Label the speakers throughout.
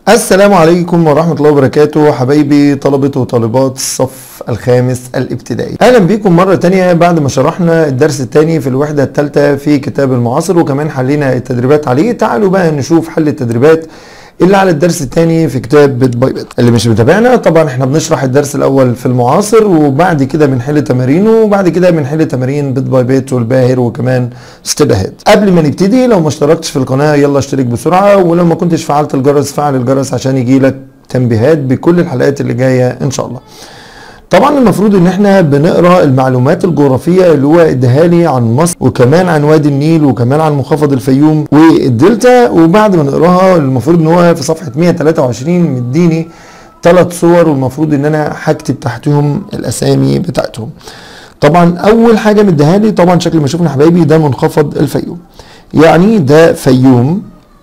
Speaker 1: السلام عليكم ورحمة الله وبركاته حبايبي طلبة وطالبات الصف الخامس الابتدائي أهلا بكم مرة تانية بعد ما شرحنا الدرس التاني في الوحدة الثالثة في كتاب المعاصر وكمان حلينا التدريبات عليه تعالوا بقى نشوف حل التدريبات اللي على الدرس الثاني في كتاب بيت باي بيت اللي مش متابعنا طبعا احنا بنشرح الدرس الاول في المعاصر وبعد كده بنحل تمارينه وبعد كده بنحل تمارين بيت باي بيت والباهر وكمان ستيب اهيد قبل ما نبتدي لو ما اشتركتش في القناه يلا اشترك بسرعه ولو ما كنتش فعلت الجرس فعل الجرس عشان يجي لك تنبيهات بكل الحلقات اللي جايه ان شاء الله طبعا المفروض ان احنا بنقرا المعلومات الجغرافيه اللي هو اداها لي عن مصر وكمان عن وادي النيل وكمان عن منخفض الفيوم والدلتا وبعد ما نقراها المفروض ان هو في صفحه 123 مديني ثلاث صور والمفروض ان انا هكتب تحتهم الاسامي بتاعتهم طبعا اول حاجه مديها لي طبعا شكل ما شفنا حبايبي ده منخفض الفيوم يعني ده فيوم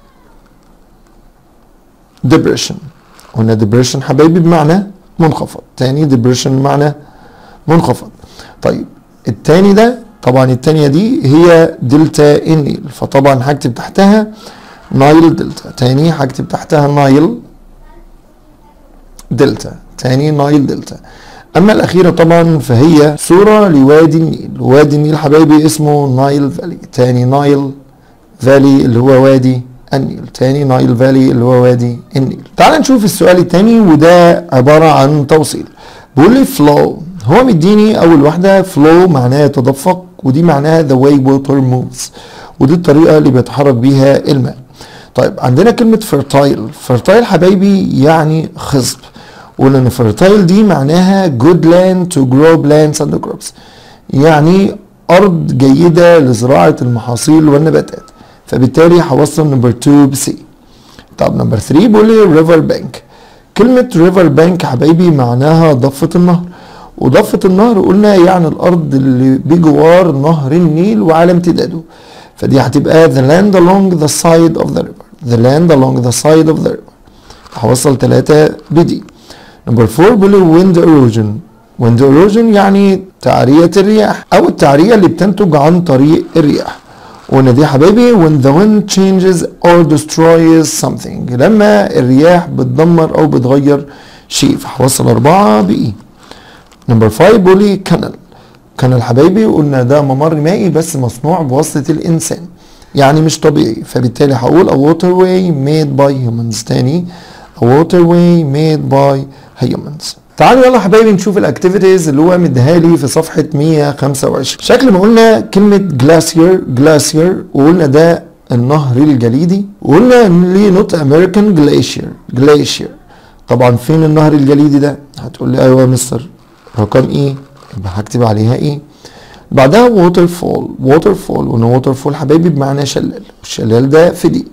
Speaker 1: ديبريشن قلنا ديبريشن حبايبي بمعنى منخفض تاني ديبريشن معنى منخفض طيب التاني ده طبعا التانية دي هي دلتا النيل فطبعا هكتب تحتها نايل دلتا تاني هكتب تحتها نايل دلتا تاني نايل دلتا اما الاخيره طبعا فهي صوره لوادي النيل وادي النيل حبايبي اسمه نايل فالي تاني نايل فالي اللي هو وادي النيل تاني نايل فالي اللي هو وادي النيل تعال نشوف السؤال التاني وده عبارة عن توصيل بيقول لي فلو هو مديني اول واحدة فلو معناها يتدفق ودي معناها the way water moves ودي الطريقة اللي بيتحرك بيها الماء طيب عندنا كلمة fertile fertile حبايبي يعني خصب ولان fertile دي معناها good land to grow plants and crops يعني ارض جيدة لزراعة المحاصيل والنباتات فبالتالي هوصل نمبر 2 بسي طب نمبر 3 بيقول لي ريفر بانك كلمة ريفر بانك حبايبي معناها ضفة النهر وضفة النهر قلنا يعني الأرض اللي بجوار نهر النيل وعلى امتداده فدي هتبقى the land along the side of the river the land along the side of the river هوصل 3 بدي نمبر 4 بيقول لي wind erosion wind erosion يعني تعرية الرياح أو التعرية اللي بتنتج عن طريق الرياح وان دي حبايبي when the wind changes or destroys something لما الرياح بتدمر او بتغير شيء فهوصل اربعة باي نمبر 5 بيقول لي كانال كانال حبايبي قلنا ده ممر مائي بس مصنوع بواسطة الانسان يعني مش طبيعي فبالتالي هقول a waterway made by humans تاني a waterway made by humans تعالوا يلا حبايبي نشوف الاكتيفيتيز اللي هو مديها لي في صفحه 125 شكل ما قلنا كلمه جلاسير جلاسير وقلنا ده النهر الجليدي وقلنا ان ليه نوت امريكان جلاشير جلاشير طبعا فين النهر الجليدي ده هتقول لي ايوه يا مستر رقم ايه يبقى هكتب عليها ايه بعدها ووتر فول ووتر فول وقلنا ووتر فول حبايبي بمعنى شلال والشلال ده في دي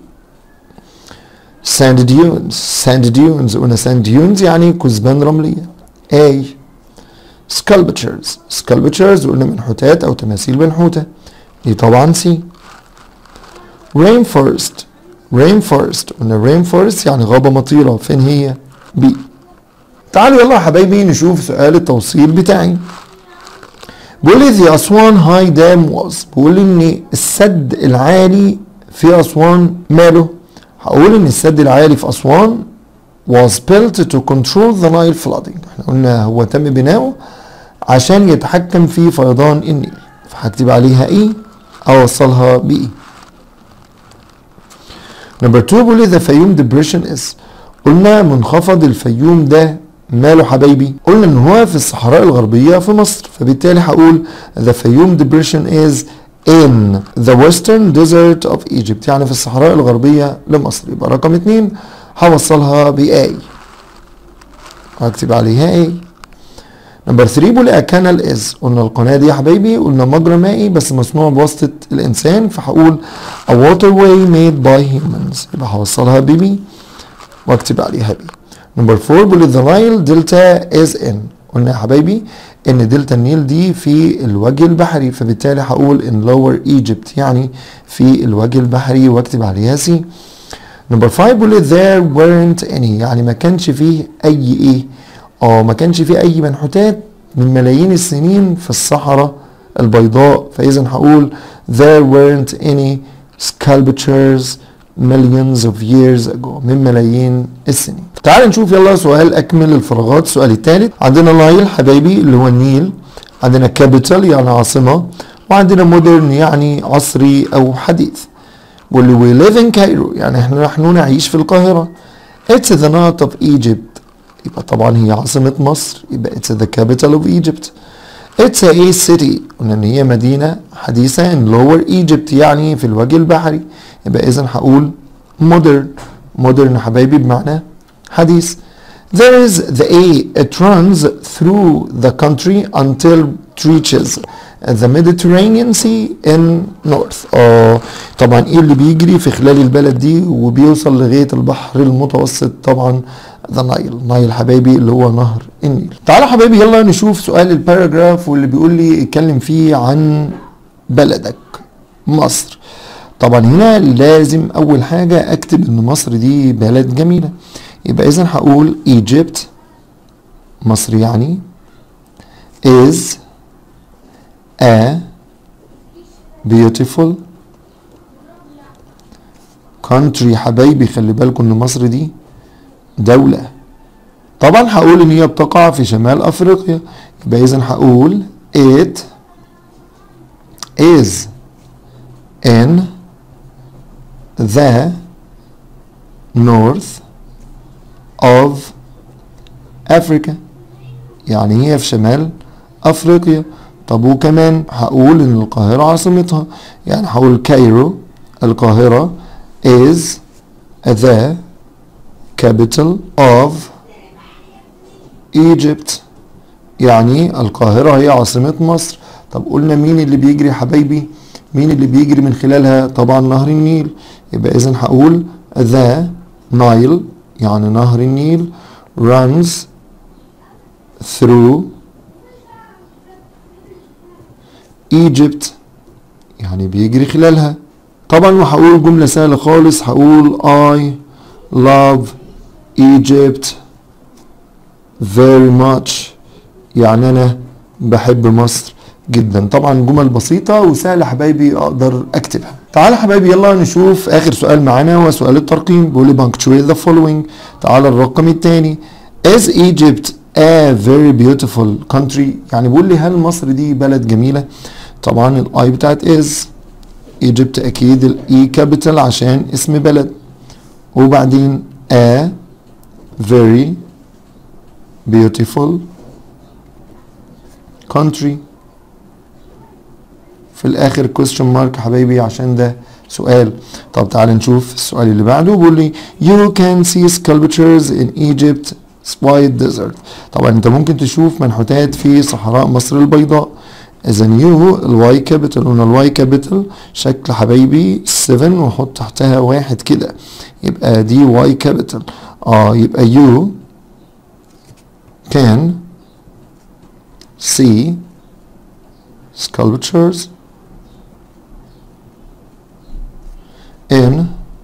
Speaker 1: ساند ديونز ساند ديونز قلنا ساند ديونز يعني كثبان رمليه A sculptures sculptures قلنا منحوتات او تماثيل منحوته دي طبعا C rainforest rainforest قلنا rainforest يعني غابه مطيره فين هي B تعالوا يلا يا حبايبي نشوف سؤال التوصيل بتاعي بيقول لي the أسوان هاي دام was بيقول لي ان السد العالي في أسوان ماله هقول ان السد العالي في أسوان was built to control the Nile flooding احنا قلنا هو تم بناؤه عشان يتحكم في فيضان النيل فهكتب عليها ايه اوصلها بايه نمبر 2 بيقول لي the فيوم depression is قلنا منخفض الفيوم ده ماله حبايبي قلنا ان هو في الصحراء الغربية في مصر فبالتالي هقول the فيوم depression is in the western desert of Egypt يعني في الصحراء الغربية لمصر يبقى رقم 2 هوصلها ب A هكتب عليها A نمبر 3 بيقول لي كانال از قلنا القناة دي يا حبايبي قلنا مجرى مائي بس مصنوع بواسطة الإنسان فهقول a waterway made by humans يبقى هوصلها ب B واكتب عليها B نمبر 4 بيقول لي the Nile delta is in قلنا يا حبايبي ان دلتا النيل دي في الوجه البحري فبالتالي هقول in lower Egypt يعني في الوجه البحري واكتب عليها C نمبر 5 بيقول لي there weren't any يعني ما كانش فيه اي ايه اه ما كانش فيه اي منحوتات من ملايين السنين في الصحراء البيضاء فاذا هقول there weren't any sculptures millions of years ago من ملايين السنين تعال نشوف يلا سؤال اكمل الفراغات السؤال الثالث عندنا نايل حبايبي اللي هو النيل عندنا capital يعني عاصمة وعندنا modern يعني عصري او حديث واللي we live in Cairo يعني احنا نحن نعيش في القاهرة it's the north of Egypt يبقى طبعا هي عاصمة مصر يبقى it's the capital of Egypt it's a city قلنا ان هي مدينة حديثة in lower Egypt يعني في الوجه البحري يبقى اذا هقول modern modern حبايبي بمعنى حديث there is the A it runs through the country until it reaches the Mediterranean Sea in north اه طبعا ايه اللي بيجري في خلال البلد دي وبيوصل لغايه البحر المتوسط طبعا ذا نايل نايل حبايبي اللي هو نهر النيل تعالوا حبايبي يلا نشوف سؤال الباراجراف واللي بيقول لي اتكلم فيه عن بلدك مصر طبعا هنا لازم اول حاجه اكتب ان مصر دي بلد جميله يبقى اذا هقول Egypt مصر يعني is a beautiful country حبايبي خلي بالكم ان مصر دي دولة طبعا هقول ان هي بتقع في شمال افريقيا يبقى اذا هقول it is in the north of Africa يعني هي في شمال افريقيا طب وكمان هقول ان القاهرة عاصمتها يعني هقول كايرو القاهرة is the capital of Egypt يعني القاهرة هي عاصمة مصر طب قلنا مين اللي بيجري يا حبايبي مين اللي بيجري من خلالها طبعا نهر النيل يبقى اذا هقول the Nile يعني نهر النيل runs through Egypt يعني بيجري خلالها طبعا وهقول جملة سهلة خالص هقول I love Egypt very much يعني أنا بحب مصر جدا طبعا جمل بسيطة وسهلة حبايبي أقدر أكتبها تعالى حبايبي يلا نشوف آخر سؤال معانا هو سؤال الترقيم بيقول لي punctuate the following تعالى الرقم الثاني Is Egypt a very beautiful country يعني بيقول لي هل مصر دي بلد جميلة طبعا الاي بتاعت is Egypt أكيد الاي كابيتال عشان اسم بلد وبعدين a very beautiful country في الاخر question mark حبايبي عشان ده سؤال طب تعال نشوف السؤال اللي بعده بيقول لي you can see sculptures in Egypt white desert طبعا انت ممكن تشوف منحوتات في صحراء مصر البيضاء اذا يو الواي كابيتال قلنا الواي كابيتال شكل حبايبي 7 واحط تحتها واحد كده يبقى دي واي كابيتال اه يبقى يو can see sculptures in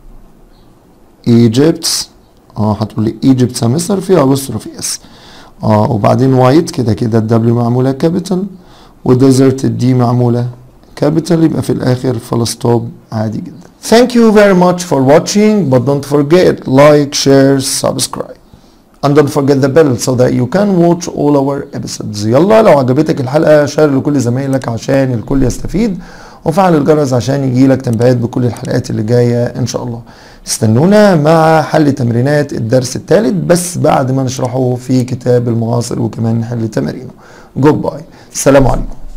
Speaker 1: Egypt اه هتقول لي Egypt مصر فيها apostrophe اس اه وبعدين وايت كده كده الدبليو معموله كابيتال وديزرت الدي معموله كابيتال يبقى في الاخر فول ستوب عادي جدا Thank you very much for watching but don't forget like share subscribe and don't forget the bell so that you can watch all our episodes يلا لو عجبتك الحلقه شير لكل زمايلك عشان الكل يستفيد وفعل الجرس عشان يجيلك تنبيهات بكل الحلقات اللي جايه ان شاء الله استنونا مع حل تمرينات الدرس الثالث بس بعد ما نشرحه في كتاب المعاصر وكمان نحل تمارينه جود باي السلام عليكم